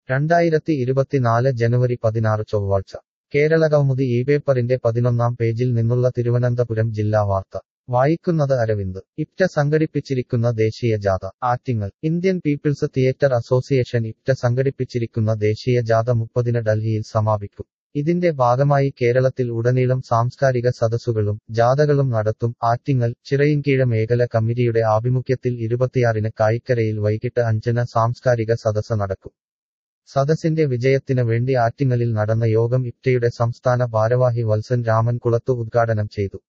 രണ്ടായിരത്തി ഇരുപത്തിനാല് ജനുവരി പതിനാറ് ചൊവ്വാഴ്ച കേരള കൗമുദി ഈ പേപ്പറിന്റെ പതിനൊന്നാം പേജിൽ നിന്നുള്ള തിരുവനന്തപുരം ജില്ലാ വാർത്ത വായിക്കുന്നത് അരവിന്ദ് ഇപ്റ്റ സംഘടിപ്പിച്ചിരിക്കുന്ന ദേശീയ ജാഥ Attingal Indian people's theatre association IPTA സംഘടിപ്പിച്ചിരിക്കുന്ന ദേശീയ ജാഥ മുപ്പതിന് ഡൽഹിയിൽ സമാപിക്കും ഇതിന്റെ ഭാഗമായി കേരളത്തിൽ ഉടനീളം സാംസ്കാരിക സദസ്സുകളും ജാഥകളും നടത്തും ആറ്റിങ്ങൽ ചിറയിൻകീഴ മേഖല കമ്മിറ്റിയുടെ ആഭിമുഖ്യത്തിൽ ഇരുപത്തിയാറിന് കായിക്കരയിൽ വൈകിട്ട് അഞ്ചിന് സാംസ്കാരിക സദസ്സ് നടക്കും സദസ്സിന്റെ വിജയത്തിന് വേണ്ടി ആറ്റിങ്ങലിൽ നടന്ന യോഗം ഇപ്റ്റയുടെ സംസ്ഥാന ഭാരവാഹി വത്സൻ രാമൻ കുളത്തു ഉദ്ഘാടനം ചെയ്തു